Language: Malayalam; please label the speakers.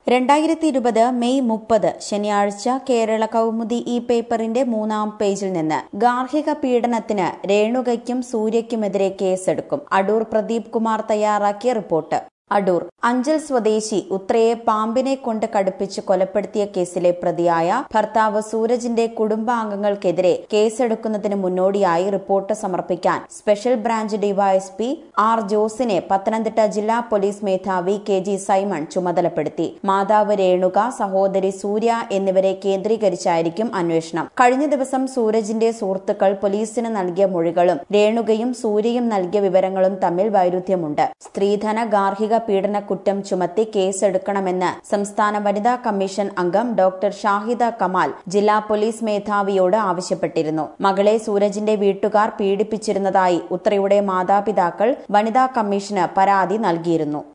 Speaker 1: രണ്ടായിരത്തി ഇരുപത് മെയ് മുപ്പത് ശനിയാഴ്ച കേരള കൗമുദി ഈ പേപ്പറിന്റെ മൂന്നാം പേജിൽ നിന്ന് ഗാർഹിക പീഡനത്തിന് രേണുകയ്ക്കും സൂര്യയ്ക്കുമെതിരെ കേസെടുക്കും അടൂർ പ്രദീപ് കുമാർ തയ്യാറാക്കിയ റിപ്പോർട്ട് അടൂർ അഞ്ചൽ സ്വദേശി ഉത്രയെ പാമ്പിനെ കൊണ്ട് കടുപ്പിച്ച് കൊലപ്പെടുത്തിയ കേസിലെ പ്രതിയായ ഭർത്താവ് സൂരജിന്റെ കുടുംബാംഗങ്ങൾക്കെതിരെ കേസെടുക്കുന്നതിന് മുന്നോടിയായി റിപ്പോർട്ട് സമർപ്പിക്കാൻ സ്പെഷ്യൽ ബ്രാഞ്ച് ഡിവൈഎസ്പി ആർ ജോസിനെ പത്തനംതിട്ട ജില്ലാ പോലീസ് മേധാവി കെ ജി സൈമൺ ചുമതലപ്പെടുത്തി മാതാവ് രേണുക സഹോദരി സൂര്യ എന്നിവരെ കേന്ദ്രീകരിച്ചായിരിക്കും അന്വേഷണം കഴിഞ്ഞ ദിവസം സൂരജിന്റെ സുഹൃത്തുക്കൾ പോലീസിന് നൽകിയ മൊഴികളും രേണുകയും സൂര്യയും നൽകിയ വിവരങ്ങളും തമ്മിൽ വൈരുദ്ധ്യമുണ്ട് സ്ത്രീധന ഗാർഹിക പീഡന കുറ്റം ചുമത്തി കേസെടുക്കണമെന്ന് സംസ്ഥാന വനിതാ കമ്മീഷൻ അംഗം ഡോക്ടർ ഷാഹിദ കമാൽ ജില്ലാ പോലീസ് മേധാവിയോട് ആവശ്യപ്പെട്ടിരുന്നു മകളെ സൂരജിന്റെ വീട്ടുകാർ പീഡിപ്പിച്ചിരുന്നതായി ഉത്രയുടെ മാതാപിതാക്കൾ വനിതാ കമ്മീഷന് പരാതി നൽകിയിരുന്നു